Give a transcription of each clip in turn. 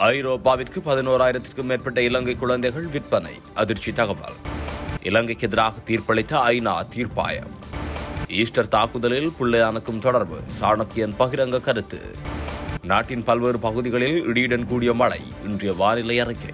ஐரோப்பாவிற்கு பதினோராயிரத்திற்கும் மேற்பட்ட இலங்கை குழந்தைகள் விற்பனை அதிர்ச்சி தகவல் இலங்கைக்கு எதிராக தீர்ப்பளித்த ஐநா தீர்ப்பாயம் ஈஸ்டர் தாக்குதலில் புள்ளையானுக்கும் தொடர்பு சாணக்கியன் பகிரங்க கருத்து நாட்டின் பல்வேறு பகுதிகளில் இடியுடன் கூடிய மழை இன்றைய வானிலை அறிக்கை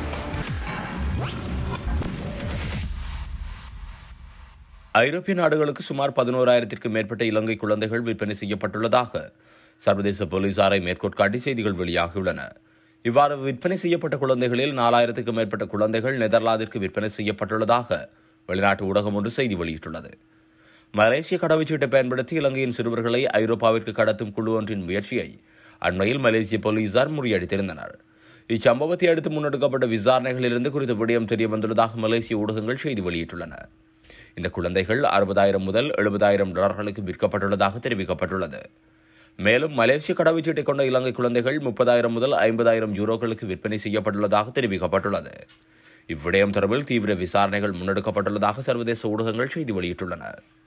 ஐரோப்பிய நாடுகளுக்கு சுமார் பதினோராயிரத்திற்கும் மேற்பட்ட இலங்கை குழந்தைகள் விற்பனை செய்யப்பட்டுள்ளதாக சர்வதேச போலீசாரை மேற்கோட்காட்டி செய்திகள் வெளியாகியுள்ளன இவ்வாறு விற்பனை செய்யப்பட்ட குழந்தைகளில் நாலாயிரத்துக்கும் மேற்பட்ட குழந்தைகள் நெதர்லாந்திற்கு விற்பனை செய்யப்பட்டுள்ளதாக வெளிநாட்டு ஊடகம் ஒன்று செய்தி வெளியிட்டுள்ளது மலேசிய கடவுச்சீட்டை பயன்படுத்தி இலங்கையின் சிறுவர்களை ஐரோப்பாவிற்கு கடத்தும் குழு ஒன்றின் முயற்சியை அண்மையில் மலேசிய போலீசார் முறியடித்திருந்தனர் இச்சம்பவத்தை அடுத்து முன்னெடுக்கப்பட்ட விசாரணைகளிலிருந்து குறித்த விடயம் தெரிய வந்துள்ளதாக மலேசிய ஊடகங்கள் செய்தி வெளியிட்டுள்ளன இந்த குழந்தைகள் அறுபதாயிரம் முதல் எழுபதாயிரம் டாலர்களுக்கு விற்கப்பட்டுள்ளதாக தெரிவிக்கப்பட்டுள்ளது மேலும் மலேசிய கடவுச்சீட்டை கொண்ட இலங்கை குழந்தைகள் முப்பதாயிரம் முதல் ஐம்பதாயிரம் யூரோக்களுக்கு விற்பனை செய்யப்பட்டுள்ளதாக தெரிவிக்கப்பட்டுள்ளது இவ்விடயம் தொடர்பில் தீவிர விசாரணைகள் முன்னெடுக்கப்பட்டுள்ளதாக சர்வதேச ஊடகங்கள் செய்தி வெளியிட்டுள்ளன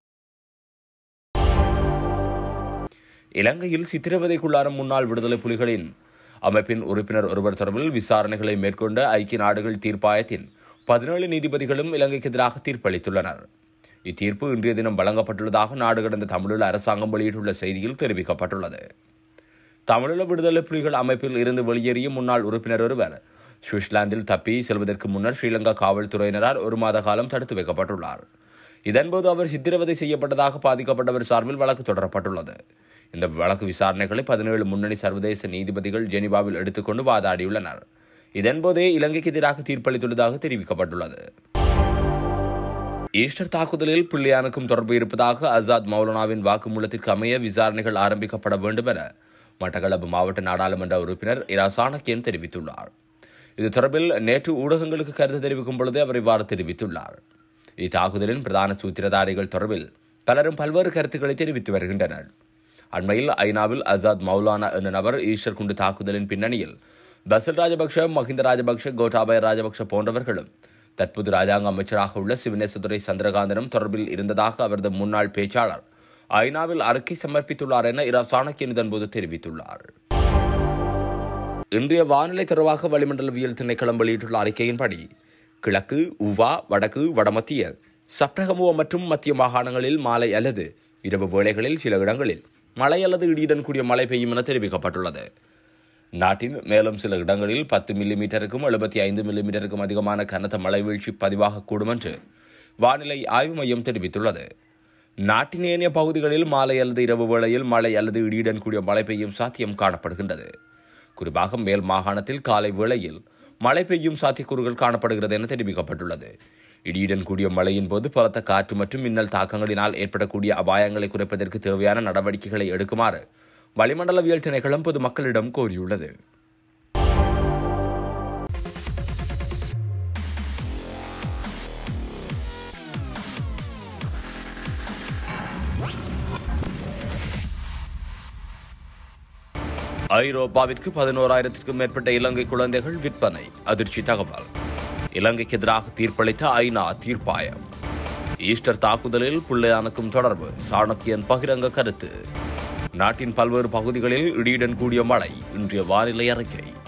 இலங்கையில் சித்திரவதைக்குள்ளான முன்னாள் விடுதலை புலிகளின் அமைப்பின் உறுப்பினர் ஒருவர் தொடர்பில் விசாரணைகளை மேற்கொண்ட ஐக்கிய நாடுகள் தீர்ப்பாயத்தின் பதினேழு நீதிபதிகளும் இலங்கைக்கு எதிராக தீர்ப்பளித்துள்ளனர் இத்தீர்ப்பு இன்றைய தினம் வழங்கப்பட்டுள்ளதாக நாடு கடந்த தமிழீழ அரசாங்கம் வெளியிட்டுள்ள செய்தியில் தெரிவிக்கப்பட்டுள்ளது தமிழீழ விடுதலை புலிகள் அமைப்பில் இருந்து வெளியேறிய முன்னாள் உறுப்பினர் ஒருவர் சுவிட்சர்லாந்தில் தப்பி செல்வதற்கு முன்னர் ஸ்ரீலங்கா காவல்துறையினரால் ஒரு மாத காலம் தடுத்து வைக்கப்பட்டுள்ளார் இதன்போது அவர் சித்திரவதை செய்யப்பட்டதாக பாதிக்கப்பட்டவர் சார்பில் வழக்கு தொடரப்பட்டுள்ளது இந்த வழக்கு விசாரணைகளை பதினேழு முன்னணி சர்வதேச நீதிபதிகள் ஜெனீவாவில் எடுத்துக்கொண்டு வாதாடியுள்ளனர் இதன்போதே இலங்கைக்கு எதிராக தீர்ப்பளித்துள்ளதாக தெரிவிக்கப்பட்டுள்ளது ஈஸ்டர் தாக்குதலில் பிள்ளையானுக்கும் தொடர்பு இருப்பதாக அசாத் மௌலானாவின் வாக்குமூலத்திற்கு அமைய விசாரணைகள் ஆரம்பிக்கப்பட வேண்டும் என மட்டக்களப்பு மாவட்ட நாடாளுமன்ற உறுப்பினர் இரா சாணக்கியன் தெரிவித்துள்ளார் இது தொடர்பில் நேற்று ஊடகங்களுக்கு கருத்து தெரிவிக்கும் பொழுது அவர் இவ்வாறு தெரிவித்துள்ளார் இத்தாக்குதலின் பிரதான சூத்திரதாரிகள் தொடர்பில் பலரும் பல்வேறு கருத்துக்களை தெரிவித்து வருகின்றனர் அண்மையில் ஐநாவில் அசாத் மௌலானா என்ற நபர் ஈஸ்டர் குண்டு தாக்குதலின் பின்னணியில் பசில் ராஜபக்ஷ மஹிந்த ராஜபக்ஷ கோட்டாபய ராஜபக்ஷ போன்றவர்களும் தற்போது ராஜாங்க அமைச்சராக உள்ள சிவநேசதுரை சந்திரகாந்தனும் தொடர்பில் இருந்ததாக அவரது முன்னாள் பேச்சாளர் ஐநாவில் அறிக்கை சமர்ப்பித்துள்ளார் என இரா சாணக்கியன் இதன்போது தெரிவித்துள்ளார் இன்றைய வானிலை தொடர்பாக வளிமண்டலவியல் திணைக்களம் வெளியிட்டுள்ள அறிக்கையின்படி கிழக்கு உவா வடக்கு வடமத்திய சப்ரகமுவ மற்றும் மத்திய மாகாணங்களில் மாலை அல்லது இரவு வேளைகளில் சில இடங்களில் மழை அல்லது இடியுடன் கூடிய மழை பெய்யும் என தெரிவிக்கப்பட்டுள்ளது நாட்டின் மேலும் சில இடங்களில் பத்து மில்லிமீட்டருக்கும் எழுபத்தி ஐந்து மில்லிமீட்டருக்கும் அதிகமான கனத்த மழை வீழ்ச்சி பதிவாகக்கூடும் என்று வானிலை ஆய்வு மையம் தெரிவித்துள்ளது நாட்டின் ஏனைய பகுதிகளில் மாலை அல்லது இரவு வேளையில் மழை அல்லது இடியுடன் கூடிய மழை பெய்யும் சாத்தியம் காணப்படுகின்றது குறிப்பாக மேல் மாகாணத்தில் காலை வேளையில் மழை பெய்யும் சாத்தியக்கூறுகள் காணப்படுகிறது என தெரிவிக்கப்பட்டுள்ளது இடியுடன் கூடிய மழையின் போது பலத்த காற்று மற்றும் மின்னல் தாக்கங்களினால் ஏற்படக்கூடிய அபாயங்களை குறைப்பதற்கு தேவையான நடவடிக்கைகளை எடுக்குமாறு வளிமண்டலவியல் திணைக்களம் பொதுமக்களிடம் கோரியுள்ளது ஐரோப்பாவிற்கு பதினோராயிரத்திற்கும் மேற்பட்ட இலங்கை குழந்தைகள் விற்பனை அதிர்ச்சி தகவல் இலங்கைக்கு எதிராக தீர்ப்பளித்த ஐநா தீர்ப்பாயம் ஈஸ்டர் தாக்குதலில் புள்ளையானுக்கும் தொடர்பு சாணக்கியன் பகிரங்க கருத்து நாட்டின் பல்வேறு பகுதிகளில் இடியுடன் கூடிய மழை இன்றைய வானிலை அறிக்கை